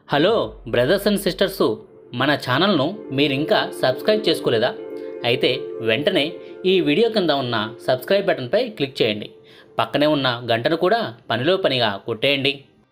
hello brothers and sisters మన ఛానల్ను మీరు ఇంకా సబ్స్క్రైబ్ చేసుకోలేదా అయితే వెంటనే ఈ వీడియో కింద ఉన్న సబ్స్క్రైబ్ బటన్పై క్లిక్ చేయండి పక్కనే ఉన్న గంటను కూడా పనిలో పనిగా కొట్టేయండి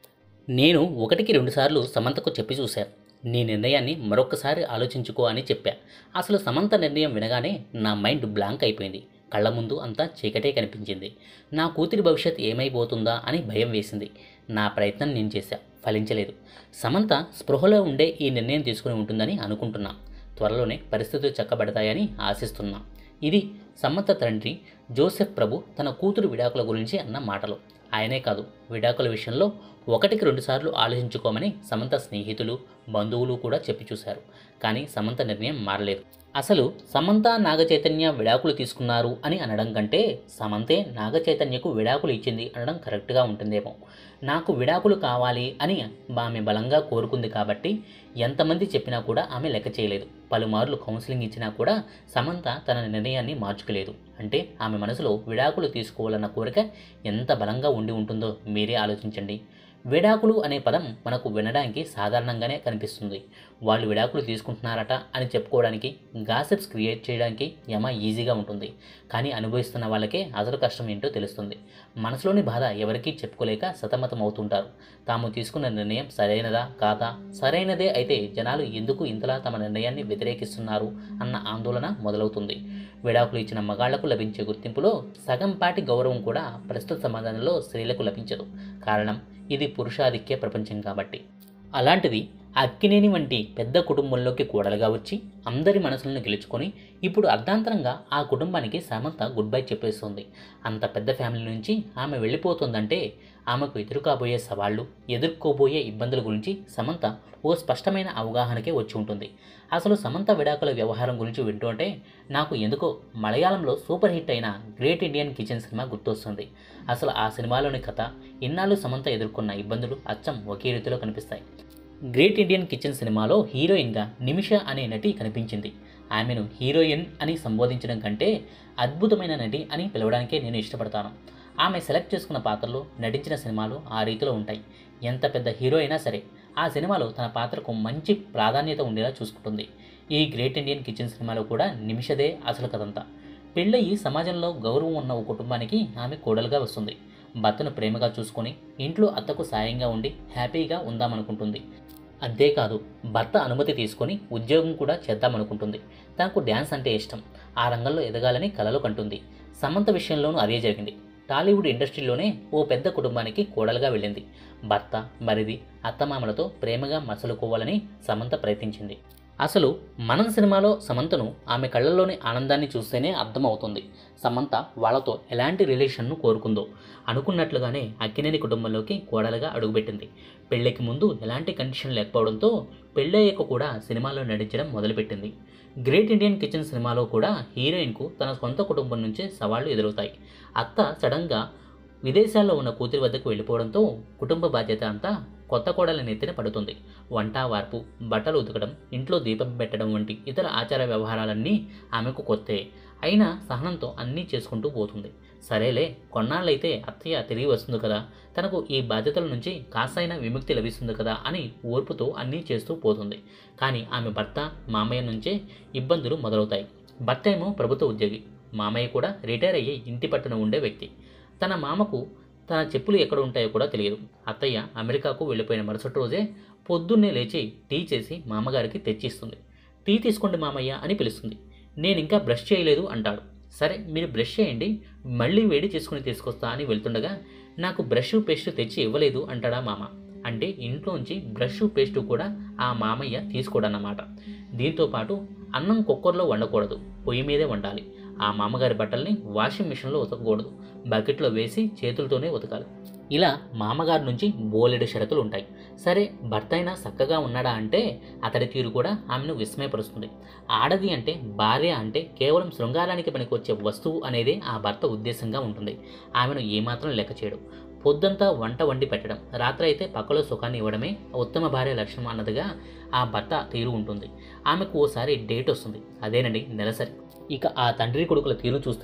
నేను ఒకటికి రెండుసార్లు సమంతకు చెప్పి చూశాను నీ నిర్ణయాన్ని మరొకసారి ఆలోచించుకో అని చెప్పా అసలు సమంత నిర్ణయం వినగానే నా మైండ్ బ్లాంక్ అయిపోయింది కళ్ళ ముందు అంతా చీకటే కనిపించింది నా కూతురి భవిష్యత్ ఏమైపోతుందా అని భయం వేసింది నా ప్రయత్నం నేను చేశా ఫలించలేదు సమంత స్పృహలో ఉండే ఈ నిర్ణయం తీసుకుని ఉంటుందని అనుకుంటున్నా త్వరలోనే పరిస్థితులు చక్కబడతాయని ఆశిస్తున్నా ఇది సమంత తండ్రి జోసెఫ్ ప్రభు తన కూతురు విడాకుల గురించి అన్న మాటలు ఆయనే కాదు విడాకుల విషయంలో ఒకటికి రెండుసార్లు ఆలోచించుకోమని సమంత స్నేహితులు బంధువులు కూడా చెప్పి చూశారు కానీ సమంత నిర్ణయం మారలేదు అసలు సమంత నాగచైతన్య విడాకులు తీసుకున్నారు అని అనడం కంటే సమంతే నాగచైతన్యకు విడాకులు ఇచ్చింది అనడం కరెక్ట్గా ఉంటుందేమో నాకు విడాకులు కావాలి అని ఆమె బలంగా కోరుకుంది కాబట్టి ఎంతమంది చెప్పినా కూడా ఆమె లెక్క చేయలేదు పలుమార్లు కౌన్సిలింగ్ ఇచ్చినా కూడా సమంత తన నిర్ణయాన్ని మార్చుకోలేదు అంటే ఆమె మనసులో విడాకులు తీసుకోవాలన్న కోరిక ఎంత బలంగా ఉండి ఉంటుందో మీరే ఆలోచించండి విడాకులు అనే పదం మనకు వినడానికి సాధారణంగానే కనిపిస్తుంది వాళ్ళు విడాకులు తీసుకుంటున్నారట అని చెప్పుకోవడానికి గాసిప్స్ క్రియేట్ చేయడానికి యమ ఈజీగా ఉంటుంది కానీ అనుభవిస్తున్న వాళ్ళకే అసలు కష్టం ఏంటో తెలుస్తుంది మనసులోని బాధ ఎవరికీ చెప్పుకోలేక సతమతం అవుతుంటారు తాము తీసుకున్న నిర్ణయం సరైనదా కాదా సరైనదే అయితే జనాలు ఎందుకు ఇంతలా తమ నిర్ణయాన్ని వ్యతిరేకిస్తున్నారు అన్న ఆందోళన మొదలవుతుంది విడాకులు ఇచ్చిన మగాళ్లకు లభించే గుర్తింపులో సగం పాటి గౌరవం కూడా ప్రస్తుత సమాజంలో స్త్రీలకు లభించదు కారణం ఇది పురుషాధిక్య ప్రపంచం కాబట్టి అలాంటిది అక్కినేని వంటి పెద్ద కుటుంబంలోకి కూడలుగా వచ్చి అందరి మనసులను గెలుచుకొని ఇప్పుడు అర్ధాంతరంగా ఆ కుటుంబానికి సమంత గుడ్ బై చెప్పేస్తుంది అంత పెద్ద ఫ్యామిలీ నుంచి ఆమె వెళ్ళిపోతుందంటే ఆమెకు ఎదురు కాబోయే సవాళ్లు ఎదుర్కోబోయే ఇబ్బందుల గురించి సమంత ఓ స్పష్టమైన అవగాహనకే వచ్చి ఉంటుంది అసలు సమంత విడాకుల వ్యవహారం గురించి వింటుంటే నాకు ఎందుకో మలయాళంలో సూపర్ హిట్ అయిన గ్రేట్ ఇండియన్ కిచెన్ సినిమా గుర్తొస్తుంది అసలు ఆ సినిమాలోని కథ ఇన్నాళ్ళు సమంత ఎదుర్కొన్న ఇబ్బందులు అచ్చం ఒకే రీతిలో కనిపిస్తాయి గ్రేట్ ఇండియన్ కిచెన్ సినిమాలో హీరోయిన్గా నిమిష అనే నటి కనిపించింది ఆమెను హీరోయిన్ అని సంబోధించడం కంటే అద్భుతమైన నటి అని పిలవడానికే నేను ఇష్టపడతాను ఆమె సెలెక్ట్ చేసుకున్న పాత్రలు నటించిన సినిమాలు ఆ రీతిలో ఉంటాయి ఎంత పెద్ద హీరో అయినా సరే ఆ సినిమాలో తన పాత్రకు మంచి ప్రాధాన్యత ఉండేలా చూసుకుంటుంది ఈ గ్రేట్ ఇండియన్ కిచెన్ సినిమాలో కూడా నిమిషదే అసలు కథంతా పెళ్ళయి సమాజంలో గౌరవం ఉన్న ఓ కుటుంబానికి ఆమె కోడలుగా వస్తుంది భర్తను ప్రేమగా చూసుకొని ఇంట్లో అత్తకు సాయంగా ఉండి హ్యాపీగా ఉందామనుకుంటుంది అంతేకాదు భర్త అనుమతి తీసుకొని ఉద్యోగం కూడా చేద్దామనుకుంటుంది తనకు డ్యాన్స్ అంటే ఇష్టం ఆ రంగంలో ఎదగాలని కలలు కంటుంది సమంత విషయంలోనూ అదే జరిగింది టాలీవుడ్ ఇండస్ట్రీలోనే ఓ పెద్ద కుటుంబానికి కోడలుగా వెళ్ళింది భర్త మరిది అత్తమామలతో ప్రేమగా మసలుకోవాలని సమంత ప్రయత్నించింది అసలు మనం సినిమాలో సమంతను ఆమె కళ్ళల్లోని ఆనందాన్ని చూస్తేనే అర్థమవుతుంది సమంత వాళ్ళతో ఎలాంటి రిలేషన్ను కోరుకుందో అనుకున్నట్లుగానే అక్కినేని కుటుంబంలోకి కోడలుగా అడుగుపెట్టింది పెళ్లికి ముందు ఎలాంటి కండిషన్ లేకపోవడంతో పెళ్ళయ్యాక కూడా సినిమాలో నటించడం మొదలుపెట్టింది గ్రేట్ ఇండియన్ కిచెన్ సినిమాలో కూడా హీరోయిన్కు తన సొంత కుటుంబం నుంచే సవాళ్లు ఎదురవుతాయి అత్త సడన్గా విదేశాల్లో ఉన్న కూతురి వద్దకు వెళ్ళిపోవడంతో కుటుంబ బాధ్యత అంతా కొత్త కోడల నెత్తిన పడుతుంది వంట వార్పు బట్టలు ఉతకడం ఇంట్లో దీపం పెట్టడం వంటి ఇతర ఆచార వ్యవహారాలన్నీ ఆమెకు కొత్తే అయినా సహనంతో అన్నీ చేసుకుంటూ పోతుంది సరేలే కొన్నాళ్ళైతే అత్తయ్య తిరిగి వస్తుంది కదా తనకు ఈ బాధ్యతల నుంచి కాస్తైనా విముక్తి లభిస్తుంది కదా అని ఓర్పుతో అన్నీ చేస్తూ పోతుంది కానీ ఆమె భర్త మామయ్య నుంచే ఇబ్బందులు మొదలవుతాయి భర్త ఏమో ప్రభుత్వ ఉద్యోగి మామయ్య కూడా రిటైర్ అయ్యి ఇంటి పట్టున ఉండే వ్యక్తి తన మామకు తన చెప్పులు ఎక్కడ ఉంటాయో కూడా తెలియదు అత్తయ్య అమెరికాకు వెళ్ళిపోయిన మరుసటి రోజే పొద్దున్నే లేచి టీ చేసి మామగారికి తెచ్చిస్తుంది టీ తీసుకోండి మామయ్య అని పిలుస్తుంది నేను ఇంకా బ్రష్ చేయలేదు అంటాడు సరే మీరు బ్రష్ చేయండి మళ్ళీ వేడి చేసుకుని తీసుకొస్తా అని వెళ్తుండగా నాకు బ్రష్ పేస్ట్ తెచ్చి ఇవ్వలేదు అంటాడా మామ అంటే ఇంట్లోంచి బ్రష్ పేస్ట్ కూడా ఆ మామయ్య తీసుకోడన్నమాట దీంతో పాటు అన్నం కుక్కర్లో వండకూడదు పొయ్యి మీదే వండాలి ఆ మామగారి బట్టల్ని వాషింగ్ మిషన్లో ఉతకకూడదు బకెట్లో వేసి చేతులతోనే ఉతకాలి ఇలా మామగారి నుంచి బోలెడు షరతులు ఉంటాయి సరే భర్త అయినా చక్కగా ఉన్నాడా అంటే అతడి తీరు కూడా ఆమెను విస్మయపరుస్తుంది ఆడది అంటే భార్య అంటే కేవలం శృంగారానికి పనికొచ్చే వస్తువు అనేదే ఆ భర్త ఉద్దేశంగా ఉంటుంది ఆమెను ఏమాత్రం లెక్క చేయడు పొద్దంతా వంట వండి పెట్టడం రాత్రి అయితే పక్కలో సుఖాన్ని ఇవ్వడమే ఉత్తమ భార్య లక్షణం అన్నదిగా ఆ భర్త తీరు ఉంటుంది ఆమెకు ఓసారి డేట్ వస్తుంది అదేనండి నెలసరి ఇక ఆ తండ్రి కొడుకుల తీరు చూస్తే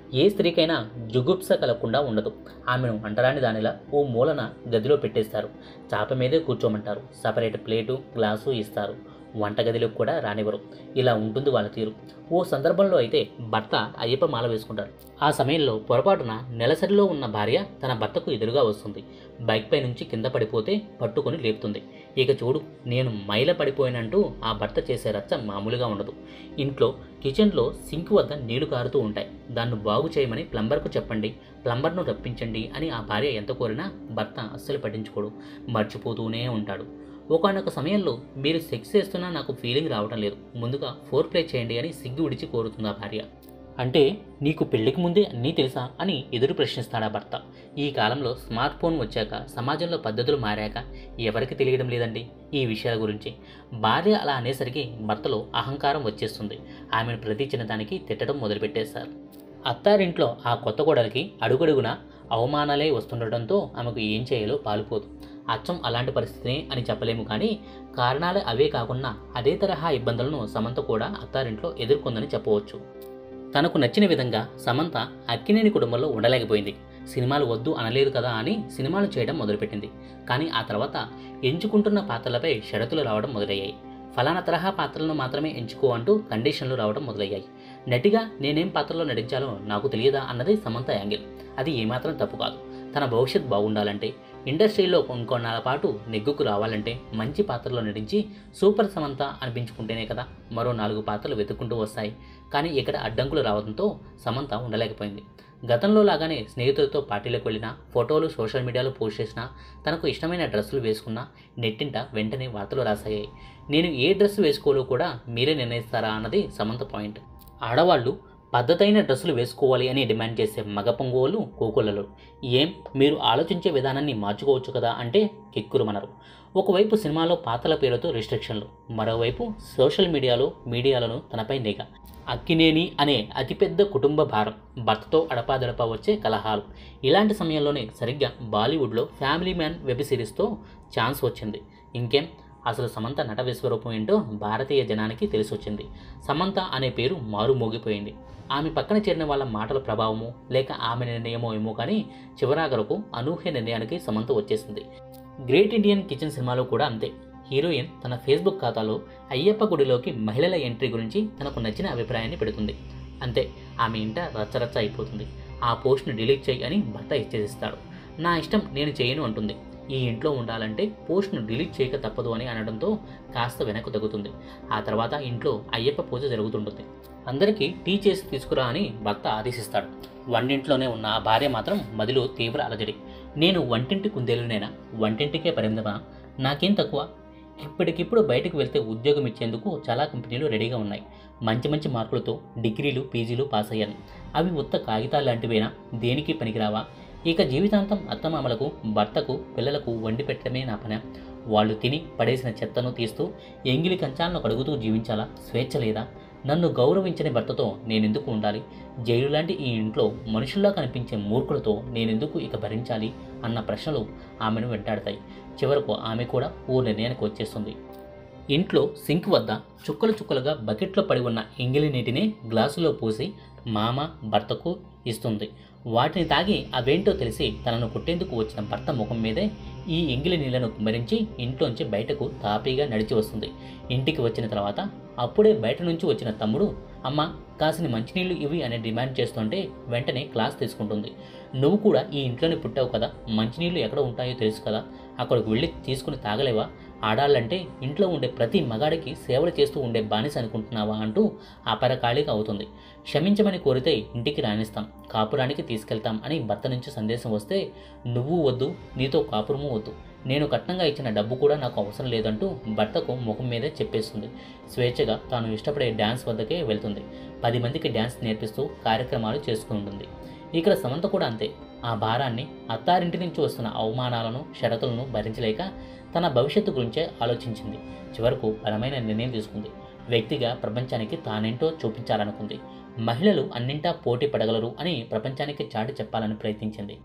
ఏ స్త్రీకైనా జుగుప్స కలగకుండా ఉండదు ఆమెను అంటరాని దానిలా ఓ మూలన గదిలో పెట్టేస్తారు చాప మీదే కూర్చోమంటారు సపరేట్ ప్లేటు గ్లాసు ఇస్తారు వంటగదిలోకి కూడా రానివ్వరు ఇలా ఉంటుంది వాళ్ళ తీరు ఓ సందర్భంలో అయితే భర్త అయ్యప్ప మాల వేసుకుంటారు ఆ సమయంలో పొరపాటున నెలసరిలో ఉన్న భార్య తన భర్తకు ఎదురుగా వస్తుంది బైక్ పై నుంచి కింద పడిపోతే పట్టుకొని లేపుతుంది ఇక చూడు నేను మైల పడిపోయినంటూ ఆ భర్త చేసే రచ్చ మామూలుగా ఉండదు ఇంట్లో కిచెన్లో సింక్ వద్ద నీళ్లు కారుతూ ఉంటాయి దాన్ని బాగు చేయమని ప్లంబర్కు చెప్పండి ప్లంబర్ను రప్పించండి అని ఆ భార్య ఎంత కోరినా భర్త అస్సలు పట్టించుకోడు మర్చిపోతూనే ఉంటాడు ఒకనొక సమయంలో మీరు సెక్స్ చేస్తున్నా నాకు ఫీలింగ్ రావడం లేదు ముందుగా ఫోర్ ప్లే చేయండి అని సిగ్గు విడిచి కోరుతుంది ఆ భార్య అంటే నీకు పెళ్లికి ముందే అన్నీ తెలుసా అని ఎదురు ప్రశ్నిస్తాడా భర్త ఈ కాలంలో స్మార్ట్ ఫోన్ వచ్చాక సమాజంలో పద్ధతులు మారాక ఎవరికి తెలియడం లేదండి ఈ విషయాల గురించి భార్య అలా అనేసరికి భర్తలో అహంకారం వచ్చేస్తుంది ఆమెను ప్రతి చిన్నదానికి తిట్టడం మొదలుపెట్టేశారు అత్తారింట్లో ఆ కొత్త కోడలికి అడుగడుగున అవమానాలే వస్తుండటంతో ఆమెకు ఏం చేయాలో పాలుపోదు అచ్చం అలాంటి పరిస్థితినే అని చెప్పలేము కానీ కారణాలు అవే కాకుండా అదే తరహా ఇబ్బందులను సమంత కూడా అత్తారింట్లో ఎదుర్కొందని చెప్పవచ్చు తనకు నచ్చిన విధంగా సమంత అక్కినేని కుటుంబంలో ఉండలేకపోయింది సినిమాలు వద్దు అనలేదు కదా అని సినిమాలు చేయడం మొదలుపెట్టింది కానీ ఆ తర్వాత ఎంచుకుంటున్న పాత్రలపై షరతులు రావడం మొదలయ్యాయి ఫలానా తరహా పాత్రలను మాత్రమే ఎంచుకో అంటూ కండిషన్లు రావడం మొదలయ్యాయి నటిగా నేనేం పాత్రలో నటించాలో నాకు తెలియదా అన్నది సమంత యాంగిల్ అది ఏమాత్రం తప్పు కాదు తన భవిష్యత్ బాగుండాలంటే ఇండస్ట్రీలో ఇంకొన్నాళ్ళ పాటు నెగ్గుకు రావాలంటే మంచి పాత్రలో నటించి సూపర్ సమంత అనిపించుకుంటేనే కదా మరో నాలుగు పాత్రలు వెతుక్కుంటూ వస్తాయి కానీ ఇక్కడ అడ్డంకులు రావడంతో సమంత ఉండలేకపోయింది గతంలో లాగానే స్నేహితులతో పార్టీలకు వెళ్ళినా ఫోటోలు సోషల్ మీడియాలో పోస్ట్ చేసినా తనకు ఇష్టమైన డ్రెస్సులు వేసుకున్నా నెట్టింట వెంటనే వార్తలు రాసాయి నేను ఏ డ్రెస్ వేసుకోవాలో కూడా మీరే నిర్ణయిస్తారా అన్నది సమంత పాయింట్ ఆడవాళ్ళు పద్ధతైన డ్రెస్సులు వేసుకోవాలి అని డిమాండ్ చేసే మగ పొంగోలు కోకొల్లలు ఏం మీరు ఆలోచించే విధానాన్ని మార్చుకోవచ్చు కదా అంటే కిక్కురుమనరు ఒకవైపు సినిమాలో పాత్రల పేరుతో రిస్ట్రిక్షన్లు మరోవైపు సోషల్ మీడియాలో మీడియాలను తనపై నిఘా అక్కినేని అనే అతిపెద్ద కుటుంబ భారం భర్తతో అడపాదడపా వచ్చే కలహాలు ఇలాంటి సమయంలోనే సరిగ్గా బాలీవుడ్లో ఫ్యామిలీ మ్యాన్ వెబ్ సిరీస్తో ఛాన్స్ వచ్చింది ఇంకేం అసలు సమంత నట విశ్వరూపం ఏంటో భారతీయ జనానికి తెలిసొచ్చింది సమంత అనే పేరు మారు మోగిపోయింది ఆమె పక్కన చేరిన వాళ్ళ మాటల ప్రభావము లేక ఆమె నిర్ణయమో ఏమో కానీ చివరాగరకు అనూహ్య నిర్ణయానికి సమంత వచ్చేసింది గ్రేట్ ఇండియన్ కిచెన్ సినిమాలో కూడా అంతే హీరోయిన్ తన ఫేస్బుక్ ఖాతాలో అయ్యప్ప గుడిలోకి మహిళల ఎంట్రీ గురించి తనకు నచ్చిన అభిప్రాయాన్ని పెడుతుంది అంతే ఆమె ఇంట రచ్చరచ్చ అయిపోతుంది ఆ పోస్ట్ను డిలీట్ చేయి అని భర్త ఇచ్చేసిస్తాడు నా ఇష్టం నేను చేయను అంటుంది ఈ ఇంట్లో ఉండాలంటే పోస్ట్ను డిలీట్ చేయక తప్పదు అని అనడంతో కాస్త వెనక్కు తగ్గుతుంది ఆ తర్వాత ఇంట్లో అయ్యప్ప పూజ జరుగుతుంటుంది అందరికీ టీ చేసి తీసుకురా అని భర్త ఆదేశిస్తాడు వంటింట్లోనే ఉన్న ఆ భార్య మాత్రం మదిలో తీవ్ర అలజడి నేను వంటింటి కుందేలునేనా వంటింటికే పరిమితమా నాకేం తక్కువ ఇప్పటికిప్పుడు బయటకు వెళ్తే ఉద్యోగం ఇచ్చేందుకు చాలా కంపెనీలు రెడీగా ఉన్నాయి మంచి మంచి మార్కులతో డిగ్రీలు పీజీలు పాస్ అయ్యాను అవి ఉత్త కాగితాలు లాంటివేనా దేనికి పనికిరావా ఇక జీవితాంతం అత్తమామలకు భర్తకు పిల్లలకు వండి పెట్టడమే నా పని వాళ్ళు తిని పడేసిన చెత్తను తీస్తూ ఎంగిలి కంచాలను కడుగుతూ జీవించాలా స్వేచ్ఛ లేదా నన్ను గౌరవించని భర్తతో నేనెందుకు ఉండాలి జైలు లాంటి ఈ ఇంట్లో మనుషుల్లా కనిపించే మూర్ఖులతో నేనెందుకు ఇక భరించాలి అన్న ప్రశ్నలు ఆమెను వెంటాడతాయి చివరకు ఆమె కూడా ఓ నిర్ణయానికి వచ్చేస్తుంది ఇంట్లో సింక్ వద్ద చుక్కలు చుక్కలుగా బకెట్లో పడి ఉన్న ఎంగిలి నీటిని గ్లాసులో పోసి మామ భర్తకు ఇస్తుంది వాటిని తాగి అవేంటో తెలిసి తనను కొట్టేందుకు వచ్చిన భర్త ముఖం మీదే ఈ ఎంగిలి నీళ్లను కుమ్మరించి ఇంట్లోంచి బయటకు తాపీగా నడిచి వస్తుంది ఇంటికి వచ్చిన తర్వాత అప్పుడే బయట నుంచి వచ్చిన తమ్ముడు అమ్మ కాసిన మంచినీళ్ళు ఇవి అని డిమాండ్ చేస్తుంటే వెంటనే క్లాస్ తీసుకుంటుంది నువ్వు కూడా ఈ ఇంట్లోనే పుట్టావు కదా మంచినీళ్ళు ఎక్కడ ఉంటాయో తెలుసు కదా అక్కడికి వెళ్ళి తీసుకుని తాగలేవా ఆడాలంటే ఇంట్లో ఉండే ప్రతి మగాడికి సేవలు చేస్తూ ఉండే బానిస అనుకుంటున్నావా అంటూ అపరకాళిక అవుతుంది క్షమించమని కోరితే ఇంటికి రాణిస్తాం కాపురానికి తీసుకెళ్తాం అని భర్త నుంచి సందేశం వస్తే నువ్వు వద్దు నీతో కాపురము వద్దు నేను కట్నంగా ఇచ్చిన డబ్బు కూడా నాకు అవసరం లేదంటూ భర్తకు ముఖం మీదే చెప్పేస్తుంది స్వేచ్ఛగా తాను ఇష్టపడే డ్యాన్స్ వద్దకే వెళ్తుంది పది మందికి డ్యాన్స్ నేర్పిస్తూ కార్యక్రమాలు చేసుకుంటుంది ఇక్కడ సమంత కూడా అంతే ఆ భారాన్ని అత్తారింటి నుంచి వస్తున్న అవమానాలను షరతులను భరించలేక తన భవిష్యత్తు గురించే ఆలోచించింది చివరకు బలమైన నిర్ణయం తీసుకుంది వ్యక్తిగా ప్రపంచానికి తానేంటో చూపించాలనుకుంది మహిళలు అన్నింటా పోటీ పడగలరు అని ప్రపంచానికి చాటి చెప్పాలని ప్రయత్నించింది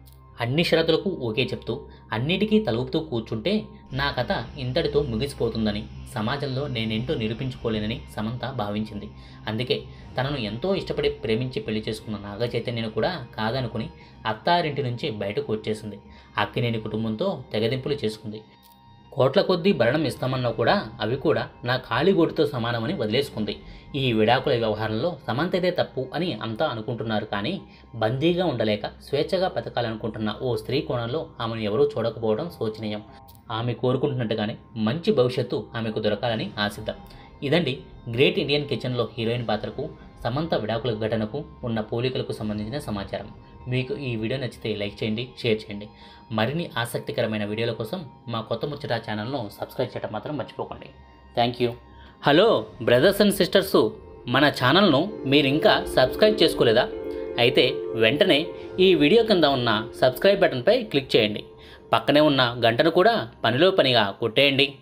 అన్ని షరతులకు ఓకే చెప్తూ అన్నిటికీ తలుపుతూ కూర్చుంటే నా కథ ఇంతటితో ముగిసిపోతుందని సమాజంలో నేనేంటో నిరూపించుకోలేనని సమంత భావించింది అందుకే తనను ఎంతో ఇష్టపడి ప్రేమించి పెళ్లి చేసుకున్న నాగ చైతన్యను కూడా కాదనుకుని అత్తారింటి నుంచి బయటకు వచ్చేసింది అక్కినేని కుటుంబంతో తెగదింపులు చేసుకుంది కోట్ల కొద్దీ భరణం ఇస్తామన్నా కూడా అవి కూడా నా కాలిగోటితో సమానమని వదిలేసుకుంది ఈ విడాకుల వ్యవహారంలో సమంతదే తప్పు అని అంతా అనుకుంటున్నారు కానీ బందీగా ఉండలేక స్వేచ్ఛగా బతకాలనుకుంటున్న ఓ స్త్రీ కోణంలో ఆమెను ఎవరూ చూడకపోవడం శోచనీయం ఆమె కోరుకుంటున్నట్టుగానే మంచి భవిష్యత్తు ఆమెకు దొరకాలని ఆశిద్దాం ఇదండి గ్రేట్ ఇండియన్ కిచెన్లో హీరోయిన్ పాత్రకు సమంత విడాకుల ఘటనకు ఉన్న పోలికలకు సంబంధించిన సమాచారం మీకు ఈ వీడియో నచ్చితే లైక్ చేయండి షేర్ చేయండి మరిన్ని ఆసక్తికరమైన వీడియోల కోసం మా కొత్త ముచ్చట ఛానల్ను సబ్స్క్రైబ్ చేయడం మాత్రం మర్చిపోకండి thank you hello brothers and sisters మన ఛానల్ను మీరు ఇంకా సబ్స్క్రైబ్ చేసుకోలేదా అయితే వెంటనే ఈ వీడియో కింద ఉన్న సబ్స్క్రైబ్ బటన్పై క్లిక్ చేయండి పక్కనే ఉన్న గంటను కూడా పనిలో పనిగా కొట్టేయండి